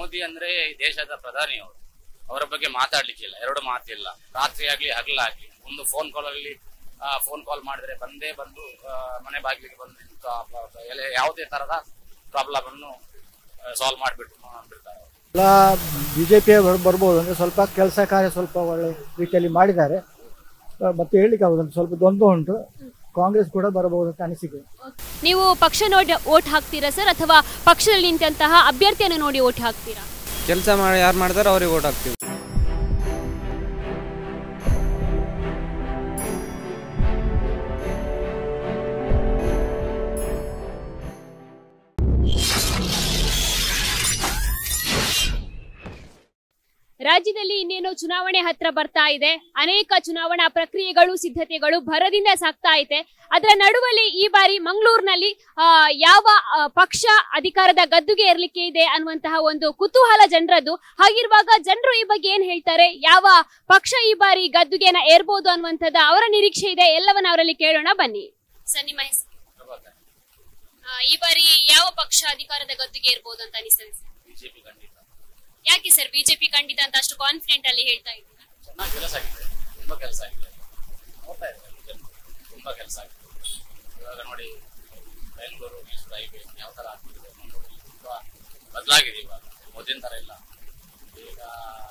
ಮೋದಿ ಅಂದ್ರೆ ಈ ದೇಶದ ಪ್ರಧಾನಿ ಅವರು ಅವರ ಬಗ್ಗೆ ಮಾತಾಡ್ಲಿಕ್ಕಿಲ್ಲ ಎರಡು ಮಾತಿಲ್ಲ ರಾತ್ರಿ ಆಗ್ಲಿ ಹಗಲಾಗ್ಲಿ ಒಂದು ಫೋನ್ ಕಾಲ್ ಅಲ್ಲಿ ಫೋನ್ ಕಾಲ್ ಮಾಡಿದ್ರೆ ಬಂದೇ ಬಂದು ಆ, ಮನೆ ಬಾಗಿಲಿಗೆ ಬಂದು ನಿಂತು ಆ ಪ- ಪ- ಎಲೆ- ಯಾವುದೇ ತರದ ಪ್ರಾಬ್ಲಮ್ ಅನ್ನು ಸಾಲ್ವ್ ಮಾಡಿಬಿಟ್ಟು ಬಿಡ್ತಾರೆ ಎಲ್ಲ ಬಿ ಜೆ ಪಿ ಬರ್ಬೋದು ಅಂದರೆ ಸ್ವಲ್ಪ ಕೆಲಸ ಕಾರ್ಯ ಸ್ವಲ್ಪ ಒಳ್ಳೆ ರೀತಿಯಲ್ಲಿ ಮಾಡಿದ್ದಾರೆ ಆ, ಮತ್ತೆ ಹೇಳಲಿಕ್ಕೆ ಆಗೋದು ಸ್ವಲ್ಪ ದ್ವಂದ್ವ ಉಂಟು ಕಾಂಗ್ರೆಸ್ ಕೂಡ ಬರಬಹುದು ಅಂತ ಅನಿಸಿಕೆ ನೀವು ಪಕ್ಷ ನೋಡಿ ಓಟ್ ಹಾಕ್ತೀರಾ ಸರ್ ಅಥವಾ ಪಕ್ಷದಲ್ಲಿ ನಿಂತಹ ಅಭ್ಯರ್ಥಿಯನ್ನು ನೋಡಿ ಓಟ್ ಹಾಕ್ತೀರಾ ಕೆಲಸ ಮಾಡಿ ಯಾರು ಮಾಡ್ತಾರೋ ಅವ್ರಿಗೆ ಓಟ್ ಹಾಕ್ತೀವಿ ರಾಜ್ಯದಲ್ಲಿ ಇನ್ನೇನು ಚುನಾವಣೆ ಹತ್ರ ಬರ್ತಾ ಇದೆ ಅನೇಕ ಚುನಾವಣಾ ಪ್ರಕ್ರಿಯೆಗಳು ಸಿದ್ಧತೆಗಳು ಭರದಿಂದ ಸಾಗ್ತಾ ಇದೆ ಅದರ ನಡುವಲ್ಲಿ ಈ ಬಾರಿ ಮಂಗಳೂರಿನಲ್ಲಿ ಆ, ಯಾವ ಆ, ಪಕ್ಷ ಅಧಿಕಾರದ ಗದ್ದುಗೆ ಏರ್ಲಿಕ್ಕೆ ಇದೆ ಅನ್ನುವಂತಹ ಒಂದು ಕುತೂಹಲ ಜನರದ್ದು ಹಾಗಿರುವಾಗ ಜನರು ಈ ಬಗ್ಗೆ ಏನ್ ಹೇಳ್ತಾರೆ ಯಾವ ಪಕ್ಷ ಈ ಬಾರಿ ಗದ್ದುಗೆನ ಏರ್ಬೋದು ಅನ್ನುವಂಥದ್ದು ಅವರ ನಿರೀಕ್ಷೆ ಇದೆ ಎಲ್ಲವನ್ನ ಅವರಲ್ಲಿ ಕೇಳೋಣ ಬನ್ನಿ ಸರ್ ನಿಮ್ಮ ಹೆಸರು ಆ, ಈ ಬಾರಿ ಯಾವ ಪಕ್ಷ ಅಧಿಕಾರದ ಗದ್ದುಗೆ ಏರ್ಬೋದು ಅಂತ ಅನಿಸ್ತದೆ ಸರ್? ಬಿಜೆಪಿ ಖಂಡಿತ ಯಾಕೆ ಸರ್ ಬಿಜೆಪಿ ಖಂಡಿತ ಅಂತ ಅಷ್ಟು ಕಾನ್ಫಿಡೆಂಟ್ ಅಲ್ಲಿ ಹೇಳ್ತಾ ಇದ್ದೀರಾ ಚೆನ್ನಾಗಿ ಕೆಲಸ ಆಗಿದೆ ತುಂಬಾ ಕೆಲಸ ಆಗಿದೆ ನೋಡ್ತಾ ಇದ್ದಾರೆ ಜನರು. ತುಂಬಾ ಕೆಲಸ ಆಗಿದೆ ಇವಾಗ ನೋಡಿ ಬೆಂಗಳೂರು ಮೈಸೂರು ಹೈವೇ ಯಾವ ತರ ಆಗ್ತಿದೆ ಮಂಗಳೂರಲ್ಲಿ ತುಂಬಾ ಬದಲಾಗಿದೆ ಇವಾಗ ಮೊದಲಿನ ತರ ಇಲ್ಲ ಈಗ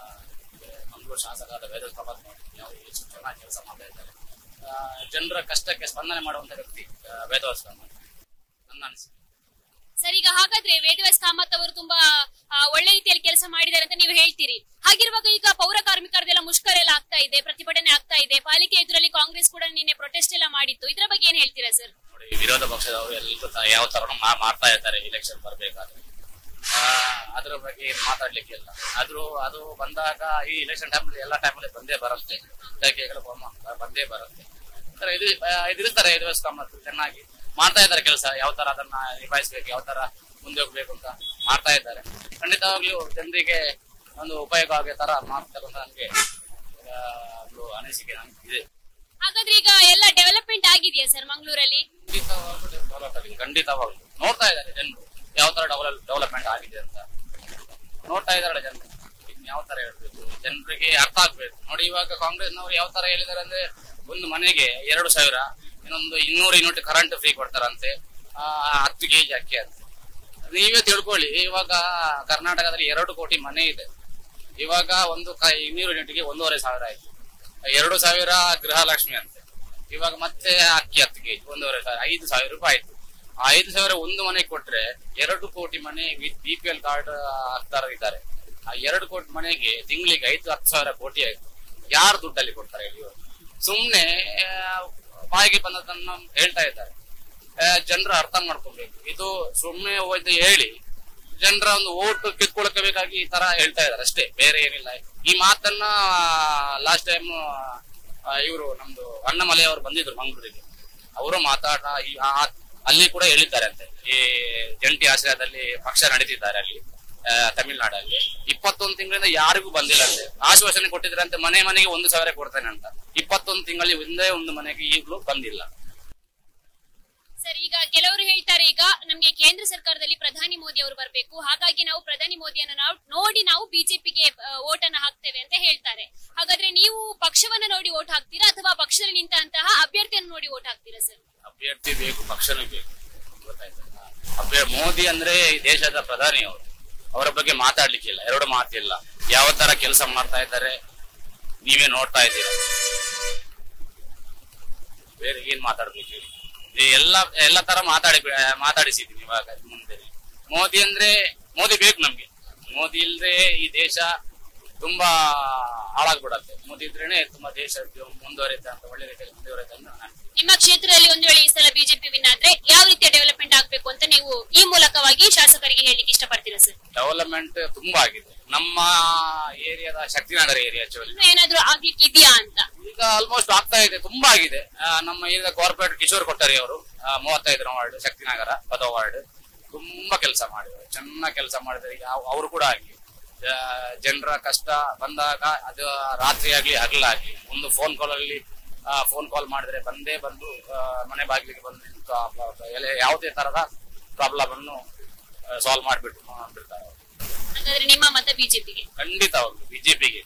ಮಂಗಳೂರು ಶಾಸಕರಾದ ವೇದ ಪ್ರಭಾತ್ ನೋಡಿ ಯಾವ ಎಷ್ಟು ಚೆನ್ನಾಗಿ ಕೆಲಸ ಮಾಡ್ತಾ ಇದ್ದಾರೆ ಆ, ಜನರ ಕಷ್ಟಕ್ಕೆ ಸ್ಪಂದನೆ ಮಾಡುವಂತ ವ್ಯಕ್ತಿ ಆ, ವೇದವಾಸ ಕಾಮತ್. ನನ್ನ ಅನಿಸಿಕೆ ಸರ್ ಈಗ ಹಾಗಾದ್ರೆ ವೇದವ್ಯಾಸ್ ಕಾಮತ್ ಅವರು ತುಂಬಾ ಆ, ಒಳ್ಳೆ ರೀತಿಯಲ್ಲಿ ಕೆಲಸ ಮಾಡಿದ್ದಾರೆ ಅಂತ ನೀವು ಹೇಳ್ತೀರಿ ಹಾಗಿರುವಾಗ ಈಗ ಪೌರ ಕಾರ್ಮಿಕರದೆಲ್ಲ ಮುಷ್ಕರ ಎಲ್ಲ ಆಗ್ತಾ ಇದೆ ಪ್ರತಿಭಟನೆ ಆಗ್ತಾ ಇದೆ ಪಾಲಿಕೆ ಎದುರಲ್ಲಿ ಕಾಂಗ್ರೆಸ್ ಕೂಡ ನಿನ್ನೆ ಪ್ರೊಟೆಸ್ಟ್ ಎಲ್ಲ ಮಾಡಿತ್ತು ಇದ್ರ ಬಗ್ಗೆ ಏನ್ ಹೇಳ್ತೀರಾ ಸರ್ ನೋಡಿ ವಿರೋಧ ಪಕ್ಷದವರು ಎಲ್ಲರೂ ತ- ಯಾವ ತರ ಮಾಡ್ತಾ ಇರ್ತಾರೆ ಇಲೆಕ್ಷನ್ ಬರ್ಬೇಕಾದ್ರೆ ಆ, ಅದ್ರ ಬಗ್ಗೆ ಏನ್ ಮಾತಾಡ್ಲಿಕ್ಕಿಲ್ಲ ಆದ್ರೂ ಅದು ಬಂದಾಗ ಈ ಇಲೆಕ್ಷನ್ ಟೈಮಲ್ಲಿ ಎಲ್ಲ ಟೈಮಲ್ಲಿ ಬಂದೇ ಬರುತ್ತೆ ಟೈಕೆಗಳು ಬಂದೇ ಬರುತ್ತೆ ಅಂದ್ರೆ ಇದು ಆ, ಎದುರಿಸ್ತಾರೆ ಎದುರಿಸ್ ಮತ್ತು ಚೆನ್ನಾಗಿ ಮಾಡ್ತಾ ಇದ್ದಾರೆ ಕೆಲಸ ಯಾವ ತರ ಅದನ್ನ ನಿಭಾಯಿಸ್ಬೇಕು ಯಾವ ತರ ಮುಂದೆ ಹೋಗ್ಬೇಕು ಅಂತ ಮಾಡ್ತಾ ಇದ್ದಾರೆ ಖಂಡಿತವಾಗ್ಲೂ ಜನರಿಗೆ ಒಂದು ಉಪಯೋಗ ಆಗೋ ತರ ಮಾಡ್ತಾರೆ ಅಂತ ನನಗೆ ಆ, ಒಂದು ಅನಿಸಿಕೆ ನಂಗೆ ಇದೆ ಹಾಗಾದ್ರೆ ಈಗ ಎಲ್ಲ ಡೆವಲಪ್ಮೆಂಟ್ ಆಗಿದೆಯಾ ಸರ್ ಮಂಗಳೂರಲ್ಲಿ ಖಂಡಿತವಾಗ್ಲೂ ಡೆವಲಪ್ ಆಗಿದೆ ಖಂಡಿತವಾಗ್ಲೂ ನೋಡ್ತಾ ಇದ್ದಾರೆ ಜನರು ಯಾವ ತರ ಡೆವಲಪ್ ಡೆವಲಪ್ಮೆಂಟ್ ಆಗಿದೆ ಅಂತ ನೋಡ್ತಾ ಇದ್ದಾರೆ ಜನರು ಇನ್ ಯಾವ ತರ ಹೇಳ್ಬೇಕು ಜನರಿಗೆ ಅರ್ಥ ಆಗ್ಬೇಕು ನೋಡಿ ಇವಾಗ ಕಾಂಗ್ರೆಸ್ನವರು ಯಾವ ತರ ಹೇಳಿದಾರೆ ಅಂದ್ರೆ ಒಂದು ಮನೆಗೆ ಎರಡು ಸಾವಿರ ಇನ್ನೊಂದು ಇನ್ನೂರು ಯೂನಿಟ್ ಕರೆಂಟ್ ಫ್ರೀ ಕೊಡ್ತಾರಂತೆ ಆ, ಹತ್ತು ಕೆಜಿ ಅಕ್ಕಿ ಅಂತ ನೀವೇ ತಿಳ್ಕೊಳ್ಳಿ ಇವಾಗ ಕರ್ನಾಟಕದಲ್ಲಿ ಎರಡು ಕೋಟಿ ಮನೆ ಇದೆ ಇವಾಗ ಒಂದು ಕ- ಇನ್ನೂರು ಯೂನಿಟ್ಗೆ ಒಂದೂವರೆ ಸಾವಿರ ಆಯ್ತು ಎರಡು ಸಾವಿರ ಗೃಹಲಕ್ಷ್ಮಿ ಅಂತೆ ಇವಾಗ ಮತ್ತೆ ಅಕ್ಕಿ ಹತ್ತು ಕೆಜಿ ಒಂದೂವರೆ ಸಾವಿರ ಐದು ಸಾವಿರ ರೂಪಾಯಿ ಆಯ್ತು ಆ ಐದು ಸಾವಿರ ಒಂದು ಮನೆಗೆ ಕೊಟ್ರೆ ಎರಡು ಕೋಟಿ ಮನೆ with B P L card ಆಗ್ತಾರ ಇದ್ದಾರೆ ಆ ಎರಡು ಕೋಟಿ ಮನೆಗೆ ತಿಂಗಳಿಗೆ ಐದು ಹತ್ತು ಸಾವಿರ ಕೋಟಿ ಆಯ್ತು ಯಾರು ದುಡ್ಡಲ್ಲಿ ಕೊಡ್ತಾರೆ ಹೇಳಿ ಇವರು? ಸುಮ್ನೆ ಆ, ಬಾಯಿಗೆ ಬಂದದನ್ನ ಹೇಳ್ತಾ ಇದ್ದಾರೆ ಜನರು ಅರ್ಥ ಮಾಡ್ಕೊಬೇಕು ಇದು ಸುಮ್ನೆ ಹೋಯ್ತು ಹೇಳಿ ಜನರ ಒಂದು ಓಟ್ ಕಿತ್ಕೊಳಕ್ಕೆ ಬೇಕಾಗಿ ಈ ತರ ಹೇಳ್ತಾ ಇದ್ದಾರೆ ಅಷ್ಟೇ ಬೇರೆ ಏನಿಲ್ಲ ಈ ಮಾತನ್ನ ಲಾಸ್ಟ್ ಟೈಮ್ ಇವರು ನಮ್ದು ಅಣ್ಣಮಲೆ ಅವರು ಬಂದಿದ್ರು ಮಂಗಳೂರಿಗೆ ಅವರು ಮಾತಾಡ ಈ- ಆ- ಅಲ್ಲಿ ಕೂಡ ಹೇಳಿದ್ದಾರೆ ಅಂತೆ ಈ ಜಂಟಿ ಆಶ್ರಯದಲ್ಲಿ ಪಕ್ಷ ನಡೀತಿದ್ದಾರೆ ಅಲ್ಲಿ ಆ, ತಮಿಳ್ನಾಡಲ್ಲಿ ಇಪ್ಪತ್ತೊಂದು ತಿಂಗಳಿಂದ ಯಾರಿಗೂ ಬಂದಿಲ್ಲ ಅಂತೆ ಆಶ್ವಾಸನೆ ಕೊಟ್ಟಿದ್ರಂತೆ ಮನೆ ಮನೆಗೆ ಒಂದು ಸಾವಿರ ಕೊಡ್ತೇನೆ ಅಂತ ಇಪ್ಪತ್ತೊಂದು ತಿಂಗಳಲ್ಲಿ ಒಂದೇ ಒಂದು ಮನೆಗೆ ಈಗಲೂ ಬಂದಿಲ್ಲ ಸರ್ ಈಗ ಕೆಲವರು ಹೇಳ್ತಾರೆ ಈಗ ನಮ್ಗೆ ಕೇಂದ್ರ ಸರ್ಕಾರದಲ್ಲಿ ಪ್ರಧಾನಿ ಮೋದಿ ಅವರು ಬರಬೇಕು ಹಾಗಾಗಿ ನಾವು ಪ್ರಧಾನಿ ಮೋದಿಯನ್ನು ನಾವು ನೋಡಿ ನಾವು ಬಿಜೆಪಿಗೆ ಓಟ್ ಅನ್ನ ಹಾಕ್ತೇವೆ ಅಂತ ಹೇಳ್ತಾರೆ ಹಾಗಾದ್ರೆ ನೀವು ಪಕ್ಷವನ್ನ ನೋಡಿ ಓಟ್ ಹಾಕ್ತೀರಾ ಅಥವಾ ಪಕ್ಷದಲ್ಲಿ ನಿಂತಹ ಅಭ್ಯರ್ಥಿಯನ್ನು ನೋಡಿ ಓಟ್ ಹಾಕ್ತೀರಾ ಸರ್ ಅಭ್ಯರ್ಥಿ ಬೇಕು ಪಕ್ಷನೂ ಬೇಕು ಗೊತ್ತಾಯ್ತಾ ಅಭ್ಯ ಮೋದಿ ಅಂದ್ರೆ ಈ ದೇಶದ ಪ್ರಧಾನಿ ಅವರು ಅವರ ಬಗ್ಗೆ ಮಾತಾಡ್ಲಿಕ್ಕಿಲ್ಲ ಎರಡು ಮಾತಿಲ್ಲ ಯಾವ ತರ ಕೆಲಸ ಮಾಡ್ತಾ ಇದ್ದಾರೆ ನೀವೇ ನೋಡ್ತಾ ಇದ್ದೀರಾ ಬೇರೆ ಏನ್ ಮಾತಾಡ್ಬೇಕು ಹೇಳಿ? ಈ ಎಲ್ಲ ಎಲ್ಲ ತರ ಮಾತಾಡಿ ಮಾತಾಡಿಸಿದೀನಿ ಇವಾಗ ಮುಂದೆ ಮೋದಿ ಅಂದ್ರೆ ಮೋದಿ ಬೇಕು ನಮ್ಗೆ ಮೋದಿ ಇಲ್ದೆ ಈ ದೇಶ ತುಂಬಾ ಹಾಳಾಗ್ಬಿಡತ್ತೆ ಮೋದಿ ಇದ್ರೇನೆ ತುಂಬಾ ದೇಶ ಮುಂದುವರಿಯುತ್ತೆ ಅಂತ ಒಳ್ಳೆ ರೀತಿಯಲ್ಲಿ ಮುಂದುವರಿಯುತ್ತೆ ಅಂತ ನಾನು ನಿಮ್ಮ ಕ್ಷೇತ್ರದಲ್ಲಿ ಒಂದು ವೇಳೆ ಈ ಸಲ ಬಿಜೆಪಿ ವಿನ್ ಆದ್ರೆ ಯಾವ ರೀತಿಯ ಡೆವಲಪ್ಮೆಂಟ್ ಆಗ್ಬೇಕು ಅಂತ ನೀವು ಈ ಮೂಲಕವಾಗಿ ಶಾಸಕರಿಗೆ ಹೇಳಲಿಕ್ಕೆ ಇಷ್ಟಪಡ್ತೀರಾ ಸರ್ ಡೆವಲಪ್ಮೆಂಟ್ ತುಂಬಾ ಆಗಿದೆ ನಮ್ಮ ಏರಿಯಾದ ಶಕ್ತಿನಗರ ಏರಿಯಾ ಆಕ್ಚುಲಿ ಇನ್ನು ಏನಾದ್ರೂ ಆಗ್ಲಿಕ್ಕೆ ಇದೆಯಾ ಅಂತ ಈಗ ಆಲ್ಮೋಸ್ಟ್ ಆಗ್ತಾ ಇದೆ ತುಂಬಾ ಆಗಿದೆ ಆ, ನಮ್ಮ ಏರಿಯಾದ ಕಾರ್ಪೊರೇಟ್ ಕಿಶೋರ್ ಕೊಟ್ಟರಿ ಅವರು ಮೂವತ್ತೈದರ ವಾರ್ಡ್ ಶಕ್ತಿನಗರ ಪದ ವಾರ್ಡ್ ತುಂಬಾ ಕೆಲಸ ಮಾಡಿದ್ದಾರೆ ಚೆನ್ನಾಗಿ ಕೆಲಸ ಮಾಡಿದ್ದಾರೆ ಯಾವ ಅವರು ಕೂಡ ಆಗಿ ಜನರ ಕಷ್ಟ ಬಂದಾಗ ಅದು ರಾತ್ರಿ ಆಗ್ಲಿ ಹಗಲಾಗ್ಲಿ ಒಂದು ಫೋನ್ ಕಾಲ್ ಅಲ್ಲಿ ಫೋನ್ ಕಾಲ್ ಮಾಡಿದ್ರೆ ಬಂದೇ ಬಂದು ಆ, ಮನೆ ಬಾಗಿಲಿಗೆ ಬಂದು ನಿಂತು ಆ ಪ- ಪ- ಎಲೆ ಯಾವುದೇ ತರದ ಪ್ರಾಬ್ಲಮ್ ಅನ್ನು ಸಾಲ್ವ್ ಮಾಡಿಬಿಟ್ಟು ಬಿಡ್ತಾರೆ ಅವ್ರು. ಹಾಗಾದ್ರೆ ನಿಮ್ಮ ಮತ ಬಿಜೆಪಿಗೆ ಖಂಡಿತವಾಗ್ಲು ಬಿಜೆಪಿಗೆ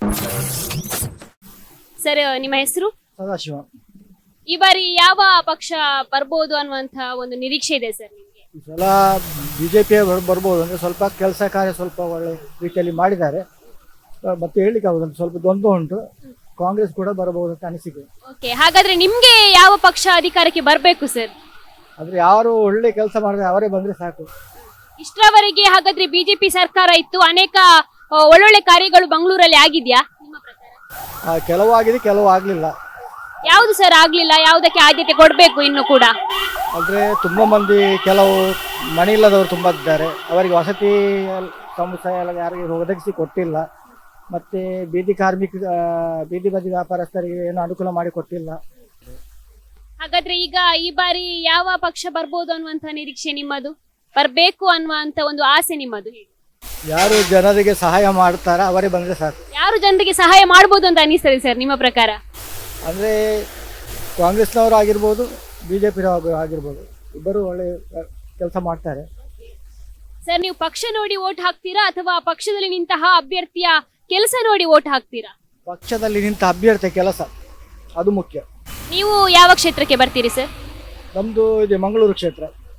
ಸರ್ ನಿಮ್ಮ ಹೆಸರು ಸದಾಶಿವ ಈ ಬಾರಿ ಯಾವ ಪಕ್ಷ ಬರ್ಬೋದು ಅನ್ನುವಂತ ಒಂದು ನಿರೀಕ್ಷೆ ಇದೆ ಸರ್ ನಿಮ್ಗೆ ಈ ಸಲ ಬಿ ಜೆ ಪಿ ಬರ್ಬೋದು ಅಂದರೆ ಸ್ವಲ್ಪ ಕೆಲಸ ಕಾರ್ಯ ಸ್ವಲ್ಪ ಒಳ್ಳೆ ರೀತಿಯಲ್ಲಿ ಮಾಡಿದ್ದಾರೆ ಆ, ಮತ್ತೆ ಹೇಳಲಿಕ್ಕೆ ಆಗೋದು ಸ್ವಲ್ಪ ದ್ವಂದ್ವ ಉಂಟು ಕಾಂಗ್ರೆಸ್ ಕೂಡ ಬರಬಹುದು ಅಂತ ಅನಿಸಿಕೆ ಓಕೆ ಹಾಗಾದ್ರೆ ನಿಮ್ಗೆ ಯಾವ ಪಕ್ಷ ಅಧಿಕಾರಕ್ಕೆ ಬರಬೇಕು ಸರ್ ಆದರೆ ಯಾರು ಒಳ್ಳೆ ಕೆಲಸ ಮಾಡಿದ್ರೆ ಅವರೇ ಬಂದರೆ ಸಾಕು ಇಷ್ಟರವರೆಗೆ ಹಾಗಾದ್ರೆ ಬಿಜೆಪಿ ಸರ್ಕಾರ ಇತ್ತು ಅನೇಕ ಆ, ಒಳ್ಳೊಳ್ಳೆ ಕಾರ್ಯಗಳು ಬೆಂಗಳೂರಲ್ಲಿ ಆಗಿದ್ಯಾ ನಿಮ್ಮ ಪ್ರಕಾರ ಆ, ಕೆಲವು ಆಗಿದೆ ಕೆಲವು ಆಗಲಿಲ್ಲ ಯಾವುದು ಸರ್ ಆಗ್ಲಿಲ್ಲ ಯಾವುದಕ್ಕೆ ಆದ್ಯತೆ ಕೊಡಬೇಕು ಇನ್ನು ಕೂಡ ಆದರೆ ತುಂಬ ಮಂದಿ ಕೆಲವು ಮನೆ ಇಲ್ಲದವರು ತುಂಬ ಇದ್ದಾರೆ ಅವರಿಗೆ ವಸತಿ ಎಲ್- ಸಮುದಾಯ ಎಲ್ಲ ಯಾರಿಗೆ ಒದಗಿಸಿ ಕೊಟ್ಟಿಲ್ಲ ಮತ್ತು ಬೀದಿ ಕಾರ್ಮಿಕ ಆ, ಬೀದಿ ಬದಿ ವ್ಯಾಪಾರಸ್ಥರಿಗೆ ಏನು ಅನುಕೂಲ ಮಾಡಿ ಕೊಟ್ಟಿಲ್ಲ ಹಾಗಾದ್ರೆ ಈಗ ಈ ಬಾರಿ ಯಾವ ಪಕ್ಷ ಬರ್ಬೋದು ಅನ್ನುವಂತ ನಿರೀಕ್ಷೆ ನಿಮ್ಮದು ಬರ್ಬೇಕು ಅನ್ನುವಂತ ಒಂದು ಆಸೆ ನಿಮ್ಮದು ಹೇಳಿ. ಯಾರು ಜನರಿಗೆ ಸಹಾಯ ಮಾಡ್ತಾರ ಅವರೇ ಬಂದರೆ ಸಾಕು ಯಾರು ಜನರಿಗೆ ಸಹಾಯ ಮಾಡ್ಬೋದು ಅಂತ ಅನಿಸ್ತದೆ ಸರ್ ನಿಮ್ಮ ಪ್ರಕಾರ ಅಂದರೆ ಕಾಂಗ್ರೆಸ್ನವರು ಆಗಿರ್ಬೋದು ಬಿ ಜೆ ಪಿನವರು ಆಗಿರ್ಬೋದು ಇಬ್ಬರು ಒಳ್ಳೆ ಕೆಲಸ ಮಾಡ್ತಾರೆ ಸರ್ ನೀವು ಪಕ್ಷ ನೋಡಿ ಓಟ್ ಹಾಕ್ತೀರಾ ಅಥವಾ ಪಕ್ಷದಲ್ಲಿ ನಿಂತಹ ಅಭ್ಯರ್ಥಿಯ ಕೆಲಸ ನೋಡಿ ಓಟ್ ಹಾಕ್ತೀರಾ ಪಕ್ಷದಲ್ಲಿ ನಿಂತ ಅಭ್ಯರ್ಥಿ ಕೆಲಸ ಅದು ಮುಖ್ಯ ನೀವು ಯಾವ ಕ್ಷೇತ್ರಕ್ಕೆ ಬರ್ತೀರಿ ಸರ್ ನಮ್ಮದು ಇದೆ ಮಂಗಳೂರು ಕ್ಷೇತ್ರ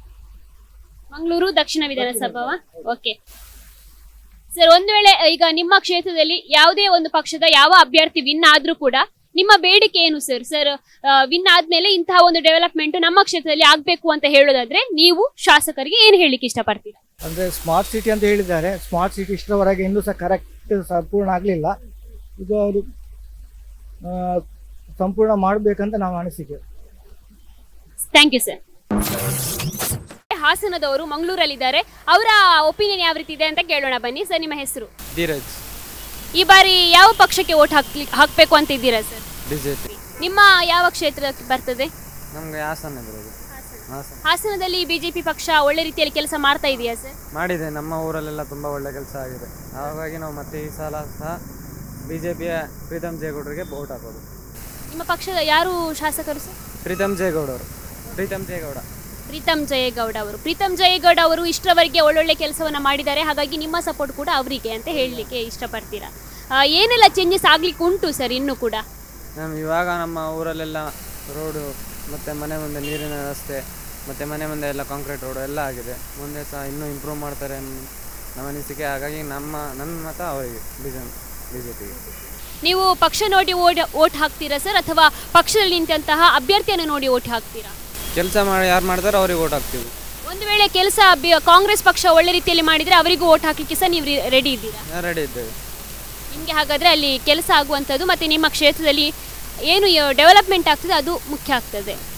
ಮಂಗಳೂರು ದಕ್ಷಿಣ ವಿಧಾನಸಭಾವ ಓಕೆ ಸರ್ ಒಂದು ವೇಳೆ ಈಗ ನಿಮ್ಮ ಕ್ಷೇತ್ರದಲ್ಲಿ ಯಾವುದೇ ಒಂದು ಪಕ್ಷದ ಯಾವ ಅಭ್ಯರ್ಥಿ ವಿನ್ ಆದ್ರೂ ಕೂಡ ನಿಮ್ಮ ಬೇಡಿಕೆ ಏನು ಸರ್ ಸರ್ ವಿನ್ ಆದ್ಮೇಲೆ ಇಂತಹ ಒಂದು ಡೆವಲಪ್ಮೆಂಟ್ ನಮ್ಮ ಕ್ಷೇತ್ರದಲ್ಲಿ ಆಗ್ಬೇಕು ಅಂತ ಹೇಳೋದಾದ್ರೆ ನೀವು ಶಾಸಕರಿಗೆ ಏನು ಹೇಳಿಕ್ಕೆ ಇಷ್ಟಪಡ್ತೀರಾ ಅಂದರೆ ಸ್ಮಾರ್ಟ್ ಸಿಟಿ ಅಂತ ಹೇಳಿದ್ದಾರೆ ಸ್ಮಾರ್ಟ್ ಸಿಟಿ ಇಷ್ಟರವರೆಗೆ ಇನ್ನೂ ಸಹ ಕರೆಕ್ಟ್ ಸಂಪೂರ್ಣ ಆಗಲಿಲ್ಲ ಇದು ಅವರು ಆ, ಸಂಪೂರ್ಣ ಮಾಡಬೇಕಂತ ನಾವು ಅನಿಸಿಕೆ ಥ್ಯಾಂಕ್ ಯು ಸರ್ ಹಾಸನದವರು ಮಂಗಳೂರಲ್ಲಿದ್ದಾರೆ ಅವರ ಒಪಿನಿಯನ್ ಯಾವ ರೀತಿ ಇದೆ ಅಂತ ಕೇಳೋಣ ಬನ್ನಿ ಸರ್ ನಿಮ್ಮ ಹೆಸರು ಧೀರಜ್ ಈ ಬಾರಿ ಯಾವ ಪಕ್ಷಕ್ಕೆ ಓಟ್ ಹಾಕ್ಲಿ ಹಾಕ್ಬೇಕು ಅಂತ ಇದ್ದೀರಾ ಸರ್ ಬಿ ಜೆ ಪಿ ನಿಮ್ಮ ಯಾವ ಕ್ಷೇತ್ರಕ್ಕೆ ಬರ್ತದೆ ನಮಗೆ ಹಾಸನ ಬರೋದು ಹಾಸನ ಹಾಸನದಲ್ಲಿ ಬಿಜೆಪಿ ಪಕ್ಷ ಒಳ್ಳೆ ರೀತಿಯಲ್ಲಿ ಕೆಲಸ ಮಾಡ್ತಾ ಇದೆಯಾ ಸರ್ ಮಾಡಿದೆ ನಮ್ಮ ಊರಲ್ಲೆಲ್ಲ ತುಂಬ ಒಳ್ಳೆ ಕೆಲಸ ಆಗಿದೆ ಹಾಗಾಗಿ ನಾವು ಮತ್ತೆ ಈ ಸಲ ಸಹ ಬಿ ಜೆ ಪಿಯ ಪ್ರೀತಮ್ ಜೇಗೌಡರಿಗೆ ವೋಟ್ ಹಾಕೋದು ನಿಮ್ಮ ಪಕ್ಷದ ಯಾರು ಶಾಸಕರು ಸರ್ ಪ್ರೀತಮ್ ಜೇಗೌಡರು ಪ್ರೀತಮ್ ಜೇಗೌಡ ಪ್ರೀತಮ್ ಜಯೇಗೌಡ ಅವರು ಪ್ರೀತಮ್ ಜಯೇಗೌಡ ಅವರು ಇಷ್ಟರವರೆಗೆ ಒಳ್ಳೊಳ್ಳೆ ಕೆಲಸವನ್ನ ಮಾಡಿದ್ದಾರೆ ಹಾಗಾಗಿ ನಿಮ್ಮ ಸಪೋರ್ಟ್ ಕೂಡ ಅವರಿಗೆ ಅಂತ ಹೇಳಲಿಕ್ಕೆ ಇಷ್ಟಪಡ್ತೀರಾ ಆ, ಏನೆಲ್ಲ ಚೇಂಜಸ್ ಆಗ್ಲಿಕ್ಕೆ ಉಂಟು ಸರ್ ಇನ್ನು ಕೂಡ ನಮ್ಮ ಇವಾಗ ನಮ್ಮ ಊರಲ್ಲೆಲ್ಲ ರೋಡು ಮತ್ತು ಮನೆ ಮುಂದೆ ನೀರಿನ ವ್ಯವಸ್ಥೆ ಮತ್ತು ಮನೆ ಮುಂದೆ ಎಲ್ಲ ಕಾಂಕ್ರೀಟ್ ರೋಡು ಎಲ್ಲ ಆಗಿದೆ ಮುಂದೆ ಸಹ ಇನ್ನೂ ಇಂಪ್ರೂವ್ ಮಾಡ್ತಾರೆ ಅನ್ನೋ ನಮ್ಮ ಅನಿಸಿಕೆ ಹಾಗಾಗಿ ನಮ್ಮ ನನ್ನ ಮತ ಅವರಿಗೆ ಬಿ ಜೆ ಬಿ ಜೆ ಪಿಗೆ ನೀವು ಪಕ್ಷ ನೋಡಿ ಓಟ್ ಓಟ್ ಹಾಕ್ತೀರಾ ಸರ್ ಅಥವಾ ಪಕ್ಷದಲ್ಲಿ ನಿಂತಹ ಅಭ್ಯರ್ಥಿಯನ್ನು ನೋಡಿ ಓಟ್ ಹಾಕ್ತೀರಾ ಕೆಲಸ ಮಾಡಿ ಯಾರು ಮಾಡ್ತಾರೋ ಅವ್ರಿಗೆ ಓಟ್ ಹಾಕ್ತೀವಿ ಒಂದು ವೇಳೆ ಕೆಲಸ ಕಾಂಗ್ರೆಸ್ ಪಕ್ಷ ಒಳ್ಳೆ ರೀತಿಯಲ್ಲಿ ಮಾಡಿದ್ರೆ ಅವರಿಗೂ ಓಟ್ ಹಾಕ್ಲಿಕ್ಕೆ ಸಹ ನೀವು ರೆಡಿ ಇದ್ದೀರಾ ರೆಡಿ ಇದ್ದೇವೆ ನಿಮಗೆ ಹಾಗಾದ್ರೆ ಅಲ್ಲಿ ಕೆಲಸ ಆಗುವಂಥದ್ದು ಮತ್ತೆ ನಿಮ್ಮ ಕ್ಷೇತ್ರದಲ್ಲಿ ಏನು ಡೆವಲಪ್ಮೆಂಟ್ ಆಗ್ತದೆ ಅದು ಮುಖ್ಯ ಆಗ್ತದೆ